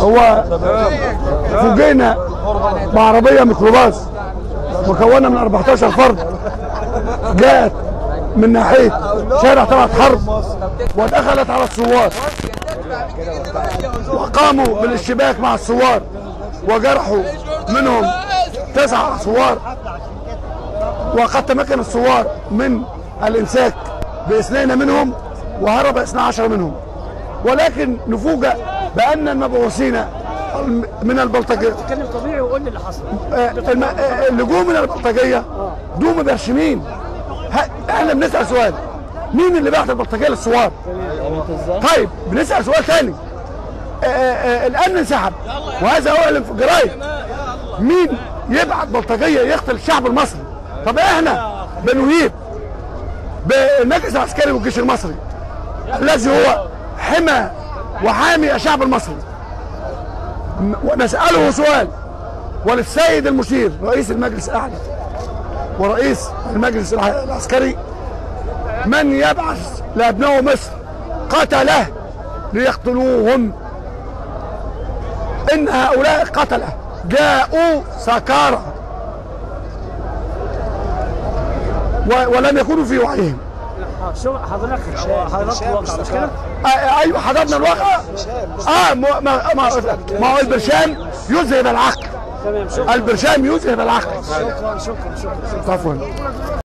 هو فوجئنا بعربيه ميكروباص مكونه من 14 فرد جاءت من ناحيه شارع طلعت حرب ودخلت على الثوار وقاموا بالاشتباك مع الثوار وجرحوا منهم تسعة ثوار وقد تمكن الثوار من الامساك باثنين منهم وهرب 12 منهم ولكن نفوجئ بان المبعوثين الم- من البلطجيه اتكلم طبيعي وقول لي اللي حصل آه، الم- آه، اللجوء من البلطجيه دول مبرشمين ه- احنا بنسال سؤال مين اللي بعت البلطجيه للثوار؟ طيب بنسال سؤال ثاني آه، آه، الامن انسحب وهذا اعلن في الجرايد مين يبعت بلطجيه يقتل الشعب المصري؟ طب احنا بنهيب بالمجلس العسكري والجيش المصري الذي هو حمى وحامي الشعب المصري ن- ونساله سؤال وللسيد المشير رئيس المجلس الاعلى ورئيس المجلس الع- العسكري من يبعث لابناء مصر قتله ليقتلوهم ان هؤلاء القتله جاءوا سكارى و- ولم يكونوا في وعيهم شو حضرتك حضرتك واقع مش كده؟ آه، ايوه حضرنا الواقع اه ما ما ما, ما هو البرشام يذهب العقل تمام شكرا البرشام يذهب العقل شكرا شكرا شكرا عفوا